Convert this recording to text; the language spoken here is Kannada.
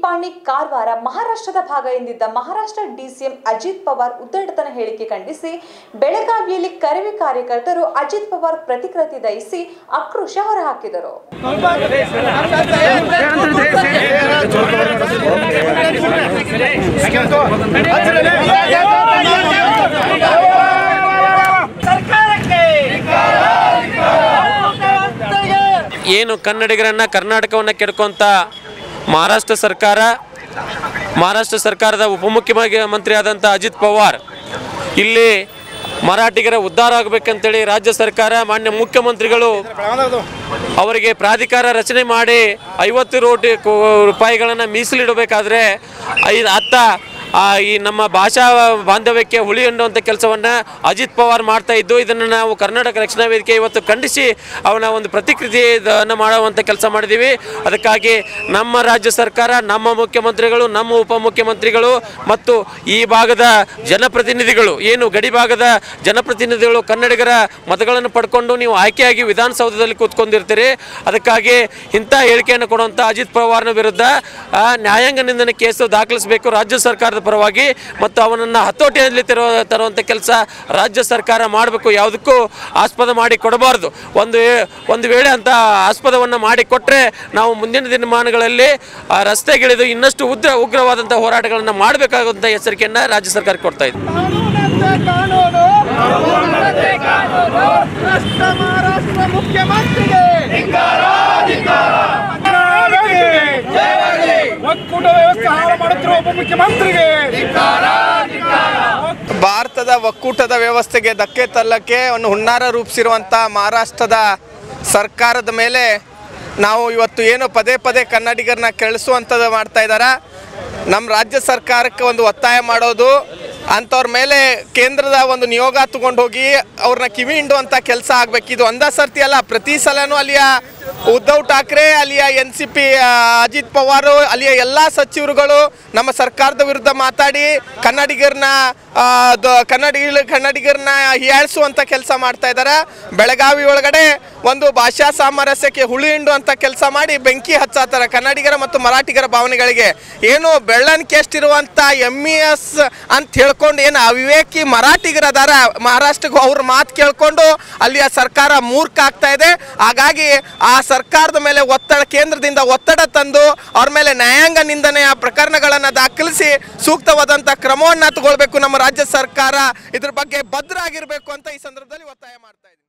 ನಿಪ್ಪಾಣಿ ಕಾರವಾರ ಮಹಾರಾಷ್ಟ್ರದ ಭಾಗ ಎಂದಿದ್ದ ಮಹಾರಾಷ್ಟ್ರ ಡಿಸಿಎಂ ಅಜಿತ್ ಪವಾರ್ ಉದ್ದಟತನ ಹೇಳಿಕೆ ಖಂಡಿಸಿ ಬೆಳಗಾವಿಯಲ್ಲಿ ಕರವೇ ಕಾರ್ಯಕರ್ತರು ಅಜಿತ್ ಪವಾರ್ ಪ್ರತಿಕೃತಿ ದಯಿಸಿ ಆಕ್ರೋಶ ಹೊರಹಾಕಿದರು ಏನು ಕನ್ನಡಿಗರನ್ನು ಕರ್ನಾಟಕವನ್ನು ಕೆಡ್ಕೊಂತ ಮಹಾರಾಷ್ಟ್ರ ಸರ್ಕಾರ ಮಹಾರಾಷ್ಟ್ರ ಸರ್ಕಾರದ ಉಪಮುಖ್ಯಮಂತ್ರಿ ಆದಂಥ ಅಜಿತ್ ಪವಾರ್ ಇಲ್ಲಿ ಮರಾಠಿಗರ ಉದ್ಧಾರ ಆಗಬೇಕಂತೇಳಿ ರಾಜ್ಯ ಸರ್ಕಾರ ಮಾನ್ಯ ಮುಖ್ಯಮಂತ್ರಿಗಳು ಅವರಿಗೆ ಪ್ರಾಧಿಕಾರ ರಚನೆ ಮಾಡಿ ಐವತ್ತು ಕೋಟಿ ರೂಪಾಯಿಗಳನ್ನು ಮೀಸಲಿಡಬೇಕಾದ್ರೆ ಐ ಅತ್ತ ಆ, ಈ ನಮ್ಮ ಭಾಷಾ ಬಾಂಧವ್ಯಕ್ಕೆ ಹುಳಿ ಎನ್ನುವಂಥ ಕೆಲಸವನ್ನು ಅಜಿತ್ ಪವಾರ್ ಮಾಡ್ತಾ ಇದ್ದು ಇದನ್ನು ನಾವು ಕರ್ನಾಟಕ ರಕ್ಷಣಾ ವೇದಿಕೆ ಇವತ್ತು ಖಂಡಿಸಿ ಅವನ ಒಂದು ಪ್ರತಿಕೃತಿಯನ್ನು ಮಾಡುವಂಥ ಕೆಲಸ ಮಾಡಿದ್ದೀವಿ ಅದಕ್ಕಾಗಿ ನಮ್ಮ ರಾಜ್ಯ ಸರ್ಕಾರ ನಮ್ಮ ಮುಖ್ಯಮಂತ್ರಿಗಳು ನಮ್ಮ ಉಪಮುಖ್ಯಮಂತ್ರಿಗಳು ಮತ್ತು ಈ ಭಾಗದ ಜನಪ್ರತಿನಿಧಿಗಳು ಏನು ಗಡಿ ಭಾಗದ ಜನಪ್ರತಿನಿಧಿಗಳು ಕನ್ನಡಿಗರ ಮತಗಳನ್ನು ಪಡ್ಕೊಂಡು ನೀವು ಆಯ್ಕೆಯಾಗಿ ವಿಧಾನಸೌಧದಲ್ಲಿ ಕೂತ್ಕೊಂಡಿರ್ತೀರಿ ಅದಕ್ಕಾಗಿ ಇಂಥ ಹೇಳಿಕೆಯನ್ನು ಕೊಡುವಂಥ ಅಜಿತ್ ಪವಾರ್ನ ವಿರುದ್ಧ ಆ, ನ್ಯಾಯಾಂಗ ನಿಂದನೆ ಕೇಸು ದಾಖಲಿಸಬೇಕು ರಾಜ್ಯ ಸರ್ಕಾರದ ಪರವಾಗಿ ಮತ್ತು ಅವನನ್ನು ಹತೋಟಿಯಲ್ಲಿ ತರುವ ತರುವಂಥ ಕೆಲಸ ರಾಜ್ಯ ಸರ್ಕಾರ ಮಾಡಬೇಕು ಯಾವುದಕ್ಕೂ ಆಸ್ಪದ ಮಾಡಿ ಕೊಡಬಾರ್ದು ಒಂದು ವೇ- ಒಂದು ವೇಳೆ ಅಂತ ಆಸ್ಪದವನ್ನು ಮಾಡಿ ಕೊಟ್ಟರೆ ನಾವು ಮುಂದಿನ ದಿನಮಾನಗಳಲ್ಲಿ ಆ, ರಸ್ತೆಗಿಳಿದು ಇನ್ನಷ್ಟು ಉಗ್ರ ಉಗ್ರವಾದಂಥ ಹೋರಾಟಗಳನ್ನು ಮಾಡಬೇಕಾಗುವಂಥ ಎಚ್ಚರಿಕೆಯನ್ನು ರಾಜ್ಯ ಸರ್ಕಾರಕ್ಕೆ ಕೊಡ್ತಾ ಇದ್ದೀವಿ ಕಾನೂನಂತೆ ಕಾನೂನು ಭ್ರಷ್ಟ ಮಹಾರಾಷ್ಟ್ರ ಮುಖ್ಯಮಂತ್ರಿಗೆ ಒಕ್ಕೂಟ ವ್ಯವಸ್ಥೆ ಹಾಳು ಮಾಡುತ್ತಿರುವ ಉಪಮುಖ್ಯಮಂತ್ರಿಗೆ ಭಾರತದ ಒಕ್ಕೂಟದ ವ್ಯವಸ್ಥೆಗೆ ಧಕ್ಕೆ ತಲ್ಲಕ್ಕೆ ಒಂದು ಹುನ್ನಾರ ರೂಪಿಸಿರುವಂಥ ಮಹಾರಾಷ್ಟ್ರದ ಸರ್ಕಾರದ ಮೇಲೆ ನಾವು ಇವತ್ತು ಏನು ಪದೇ ಪದೇ ಕನ್ನಡಿಗರನ್ನ ಕೆಳಿಸುವಂಥದ್ದು ಮಾಡ್ತಾ ಇದ್ದಾರೆ ನಮ್ಮ ರಾಜ್ಯ ಸರ್ಕಾರಕ್ಕೆ ಒಂದು ಒತ್ತಾಯ ಮಾಡೋದು ಅಂಥವ್ರ ಮೇಲೆ ಕೇಂದ್ರದ ಒಂದು ನಿಯೋಗ ತಗೊಂಡು ಹೋಗಿ ಅವ್ರನ್ನ ಕಿವಿ ಹಿಂಡುವಂಥ ಕೆಲಸ ಆಗಬೇಕು ಇದು ಒಂದೇ ಸರ್ತಿ ಅಲ್ಲ ಪ್ರತಿ ಸಲನೂ ಅಲ್ಲಿಯ ಉದ್ಧವ್ ಠಾಕ್ರೆ ಅಲ್ಲಿಯ N C P Ajit Pawar ಅಲ್ಲಿಯ ಎಲ್ಲ ಸಚಿವರುಗಳು ನಮ್ಮ ಸರ್ಕಾರದ ವಿರುದ್ಧ ಮಾತಾಡಿ ಕನ್ನಡಿಗರನ್ನ ಆ, ದ- ಕನ್ನಡಿಗ ಕನ್ನಡಿಗರನ್ನ ಹೀಯಾಳಿಸುವಂಥ ಕೆಲಸ ಮಾಡ್ತಾ ಇದ್ದಾರೆ ಬೆಳಗಾವಿ ಒಳಗಡೆ ಒಂದು ಭಾಷಾ ಸಾಮರಸ್ಯಕ್ಕೆ ಹುಳಿ ಹಿಂಡುವಂಥ ಕೆಲಸ ಮಾಡಿ ಬೆಂಕಿ ಹಚ್ಚಾತಾರೆ ಕನ್ನಡಿಗರ ಮತ್ತು ಮರಾಠಿಗರ ಭಾವನೆಗಳಿಗೆ ಏನು ಬೆಳ್ಳನ್ಕೆ ಎಷ್ಟಿರುವಂಥ ಎಮ್ ಇ ಎಸ್ ಅಂತ ಹೇಳ್ಕೊಂಡು ಏನು ಅವಿವೇಕಿ ಮರಾಠಿಗರ ಅದಾರ ಮಹಾರಾಷ್ಟ್ರಕ್ಕೆ ಅವ್ರ ಮಾತು ಕೇಳ್ಕೊಂಡು ಅಲ್ಲಿಯ ಸರ್ಕಾರ ಮೂರ್ಖ ಆಗ್ತಾ ಇದೆ ಹಾಗಾಗಿ ಆ ಸರ್ಕಾರದ ಮೇಲೆ ಒತ್ತಡ ಕೇಂದ್ರದಿಂದ ಒತ್ತಡ ತಂದು ಅವ್ರ ಮೇಲೆ ನ್ಯಾಯಾಂಗ ನಿಂದನೆಯ ಪ್ರಕರಣಗಳನ್ನು ದಾಖಲಿಸಿ ಸೂಕ್ತವಾದಂಥ ಕ್ರಮವನ್ನು ತಗೊಳ್ಬೇಕು ನಮ್ಮ ರಾಜ್ಯ ಸರ್ಕಾರ ಇದ್ರ ಬಗ್ಗೆ ಭದ್ರ ಆಗಿರಬೇಕು ಅಂತ ಈ ಸಂದರ್ಭದಲ್ಲಿ ಒತ್ತಾಯ ಮಾಡ್ತಾ ಇದ್ದೀನಿ